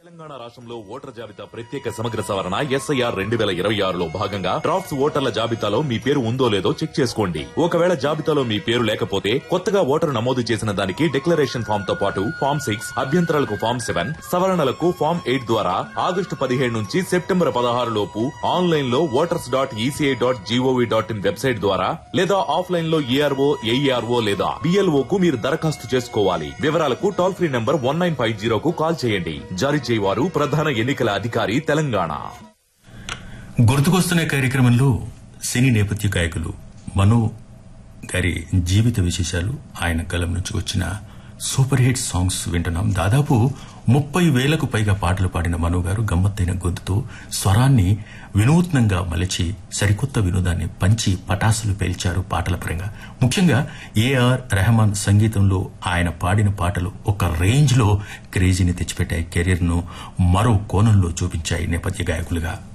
తెలంగాణ రాష్ట్రంలో ఓటర్ జాబితా ప్రత్యేక సమగ్ర సవరణ ఎస్ఐఆర్ రెండు వేల ఇరవై ఆరులో భాగంగా డ్రాఫ్ట్స్ ఓటర్ల జాబితాలో మీ పేరు ఉందో లేదో చెక్ చేసుకోండి ఒకవేళ జాబితాలో మీ పేరు లేకపోతే కొత్తగా ఓటరు నమోదు చేసిన దానికి డిక్లరేషన్ ఫామ్ తో పాటు ఫామ్ సిక్స్ అభ్యంతరాలకు ఫామ్ సెవెన్ సవరణలకు ఫామ్ ఎయిట్ ద్వారా ఆగస్టు పదిహేడు నుంచి సెప్టెంబర్ పదహారు లోపు ఆన్లైన్ లో voters dot ECI dot GOV dot in website ద్వారా లేదా ఆఫ్లైన్ లో ఈఆర్ఓ ఏఈఆర్ఓ లేదా బిఎల్ఓ కు మీరు దరఖాస్తు చేసుకోవాలి వివరాలకు toll free number one nine five జీరోకు కాల్ చేయండి జారీ చేయవారు ప్రధాన ఎన్నికల అధికారి తెలంగాణ గుర్తుకొస్తున్న కార్యక్రమంలో సినీ నేపథ్య గాయకులు మనో గారి జీవిత విశేషాలు ఆయన కలం నుంచి వచ్చిన సూపర్ హిట్ సాంగ్స్ వింటున్నాం దాదాపు ముప్పై వేలకు పైగా పాటలు పాడిన మనో గారు గమ్మత్తైన గొంతుతో స్వరాన్ని వినూత్నంగా మలచి సరికొత్త వినోదాన్ని పంచి పటాసులు పేల్చారు పాటల పరంగా ముఖ్యంగా ఏఆర్ రెహమాన్ సంగీతంలో ఆయన పాడిన పాటలు ఒక రేంజ్ లో క్రేజీని తెచ్చిపెట్టాయి కెరీర్ ను మరో కోణంలో చూపించాయి నేపథ్య గాయకులుగా